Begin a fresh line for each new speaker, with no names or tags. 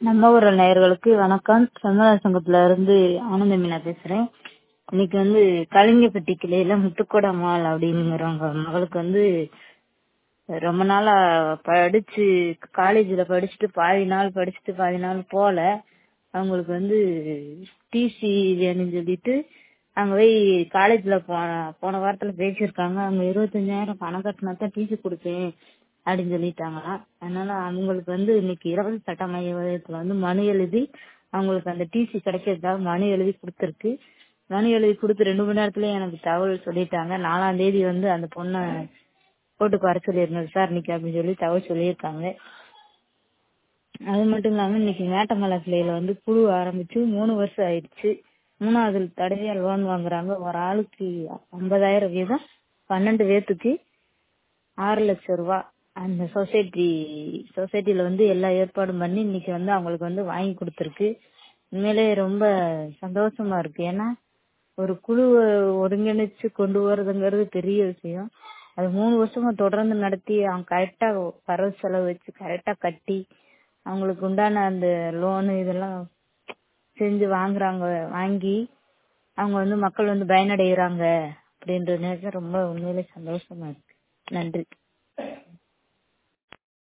நம்ம ஊரல் நேயர்களுக்கு வணக்கம் செம்மல சங்கத்துல இருந்து ஆனந்த மீனா பேசுறேன் இன்னைக்கு வந்து கலிங்கப்பட்டி கிளையில முத்துக்கோட அம்மாள் அப்படிங்கிறவங்க மகளுக்கு வந்து ரொம்ப நாளா படிச்சு காலேஜ்ல படிச்சுட்டு பாதி நாள் படிச்சுட்டு பாதி நாள் போல அவங்களுக்கு வந்து டிசி வேணும்னு சொல்லிட்டு அங்க போய் காலேஜ்ல போன போன வாரத்துல பேசியிருக்காங்க அவங்க இருபத்தஞ்சாயிரம் பணம் கட்டினா தான் டிசி கொடுப்பேன் அப்படின்னு சொல்லிட்டாங்களாம் அதனால அவங்களுக்கு வந்து இன்னைக்கு இலவச சட்ட மையத்துல வந்து மனு எழுதி அவங்களுக்கு அந்த டிசி கிடைக்கிறதுக்காக மனு எழுதி கொடுத்துருக்கு மனு எழுதி கொடுத்து ரெண்டு மணி நேரத்துல எனக்கு தகவல் சொல்லிட்டாங்க நாலாம் தேதி வந்து அந்த பொண்ணை கோர்ட்டுக்கு வர சொல்லியிருந்தேன் விசாரணைக்கு அப்படின்னு சொல்லி தகவல் சொல்லியிருக்காங்க அது மட்டும் இல்லாம இன்னைக்கு மேட்டமலை கிளையில வந்து குழு ஆரம்பிச்சு மூணு வருஷம் ஆயிடுச்சு மூணாவது தடவையா லோன் வாங்குறாங்க ஒரு ஆளுக்கு ஐம்பதாயிரம் வீதம் பன்னெண்டு பேத்துக்கு ஆறு லட்சம் ரூபாய் அந்த சொசைட்டி சொசைட்டில வந்து எல்லா ஏற்பாடும் பண்ணி இன்னைக்கு வந்து அவங்களுக்கு வந்து வாங்கி கொடுத்துருக்கு உண்மையிலே ரொம்ப சந்தோஷமா இருக்கு ஏன்னா ஒரு குழுவை ஒருங்கிணைச்சு கொண்டு வரதுங்கிறது பெரிய விஷயம் அது மூணு வருஷமா தொடர்ந்து நடத்தி அவங்க கரெக்டா வரவு செலவு வச்சு கரெக்டா கட்டி அவங்களுக்கு உண்டான அந்த லோனு இதெல்லாம் செஞ்சு வாங்குறாங்க வாங்கி அவங்க வந்து மக்கள் வந்து பயனடைகிறாங்க அப்படின்ற நேரத்தில் ரொம்ப உண்மையிலே சந்தோஷமா இருக்கு நன்றி